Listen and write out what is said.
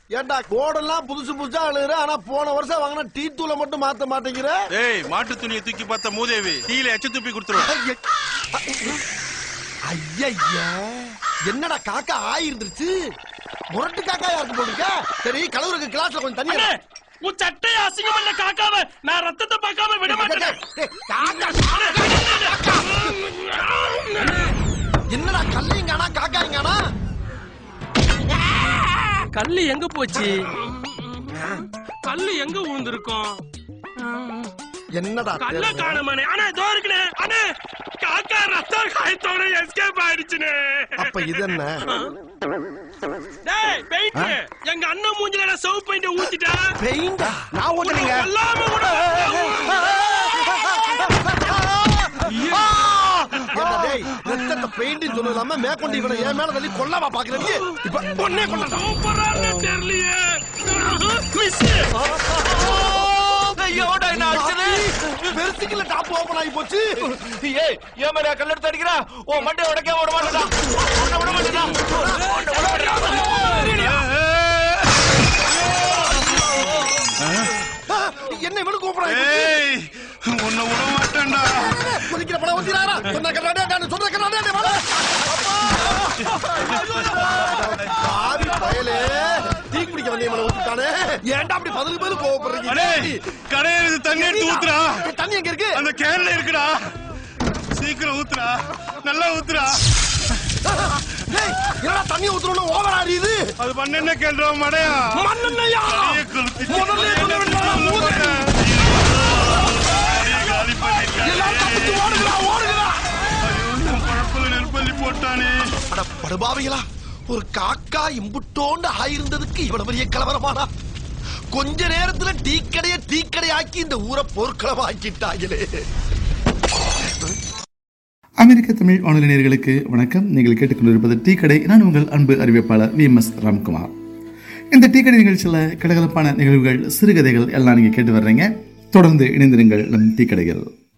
ஏண்டா கோடெல்லாம் புதுசு புதுசா அழுகுற ஆனா போன வருஷம் வாங்கின டீ தூளை மட்டும் மாத்த மாட்டேங்கிற ஏய் மாட்டு துணியை தூக்கி பார்த்த மூதேவி டீல எச்ச துப்பி கொடுத்துருவேன் ஐயா என்னடா காக்கா ஆயிருந்துருச்சு முரட்டு காக்கா யாருக்கு போட்டுருக்க சரி கலவருக்கு கிளாஸ்ல கொஞ்சம் தண்ணி அண்ணே, உன் சட்டையை அசிங்கம் பண்ண காக்காம நான் ரத்தத்தை பார்க்காம விட மாட்டேன் ஏய், காக்கா, காக்கா. என்னடா கல்லையும் காணா காக்காயும் காணா கல்லு எங்க போச்சு கல்லு எங்க விழுந்திருக்கும் என்னடா கல்ல தேடுற? காணமானே அண்ணே இதோ இருக்குனே அண்ணே காக்கா ரத்த காயத்தோட எஸ்கேப் ஆயிடுச்சுனே அப்ப இது என்ன டேய் பெயிண்ட் எங்க அண்ணன் மூஞ்சில நான் சவு பெயிண்ட் ஊத்திட்டா பெயிண்டா நான் ஊத்துறீங்க எல்லாமே விட என்ன டேய் ரத்தத்தை பெயிண்ட் சொன்னது இல்லாம மேற்கொண்டு இவனை என் மேல தள்ளி கொல்லாமா பாக்குறீங்க இப்ப பொண்ணே கொள்ளலாம் சூப்பரா தெரியலையே மிஸ் ஐயோடா என்ன அடிச்சது பெருசுக்குள்ள டாப் ஓபன் ஆகி போச்சு ஏய் ஏன் மேல கல்லெடுத்து அடிக்கிறா ஓ மண்டை உடைக்க விட மாட்டேடா உன்னை விட மாட்டேடா உன்னை விட மாட்டேடா என்ன இவனுக்கு கூப்பிடுறாங்க ஏய் உன்னை விட மாட்டேன்டா குதிக்கிற படம் ஊத்திராரா சொன்ன கண்ணாடே நான் சொன்ன கண்ணாடே வாடா பாவி பயலே டீ குடிக்க வந்தே இவனை ஊத்திட்டானே ஏன்டா அப்படி பதிலுக்கு பதில் கோவப்படுறீங்க அடே கடையில தண்ணி எடுத்து ஊத்துறா ஏய், தண்ணி எங்க இருக்கு அந்த கேன்ல இருக்குடா சீக்கிரம் ஊத்துறா நல்லா ஊத்துறா டேய் என்னடா தண்ணி ஊத்துறோம்னு ஓவர் ஆடியுது அது பண்ண என்ன கேள்றா மடையா மண்ணெண்ணையா கடையை கொளுத்திட்டு முதல்ல சொல்ல வேண்டாமா, மூதேவி? கடையை காலி பண்ணிட்டானே. எல்லாம் தப்பிச்சு ஓடுகிறா ஓடுகிறா என் பழப்புல நெருப்பள்ளி போட்டானே அட படுபாவிகளா ஒரு காக்கா இம்புட்டோண்டு ஆயிருந்ததுக்கு இவ்வளவு பெரிய கலவரமானா கொஞ்ச நேரத்துல டீ கடைய டீ கடையாக்கி இந்த ஊரை போர்க்களமா ஆக்கிட்டாங்களே அமெரிக்க தமிழ் வானொலி நேயர்களுக்கு வணக்கம் நீங்கள் கேட்டுக்கொண்டிருப்பது டீ கடை நான் உங்கள் அன்பு அறிவிப்பாளர் வி எம் எஸ் ராம்குமார் இந்த டீ கடை நிகழ்ச்சியில் கலகலப்பான நிகழ்வுகள் சிறுகதைகள் எல்லாம் நீங்கள் கேட்டு வர்றீங்க தொடர்ந்து இணைந்திருங்கள் நம் டீ கடைகள்